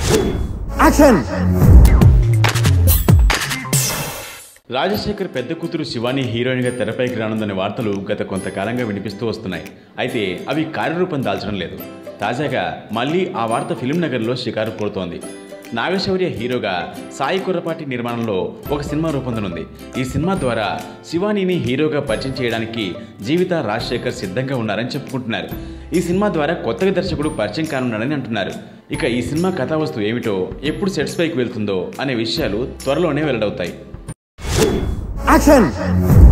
action Rajasekhar పెద్ద కూతురు శివాని హీరోయిన్గా తెరపైకి రానుందనే వార్తలు గత కొంతకాలంగా వినిపిస్తూ వస్తున్నాయి అయితే అవి కార్యరూపం దాల్చడం లేదు తాజాగా మళ్ళీ ఆ వార్త ఫిలిం నగర్లో షికారు కోరుతోంది నాగశౌర్య హీరోగా సాయి కుర్రపాటి నిర్మాణంలో ఒక సినిమా రూపొందనుంది ఈ సినిమా ద్వారా శివానీని హీరోగా పరిచయం చేయడానికి జీవిత రాజశేఖర్ సిద్ధంగా ఉన్నారని చెప్పుకుంటున్నారు ఈ సినిమా ద్వారా కొత్తగా దర్శకుడు పరిచయం కానున్నాడని అంటున్నారు ఇక ఈ సినిమా కథావస్తువు ఏమిటో ఎప్పుడు సెట్స్ పైకి వెళ్తుందో అనే విషయాలు త్వరలోనే వెల్లడవుతాయి యాక్షన్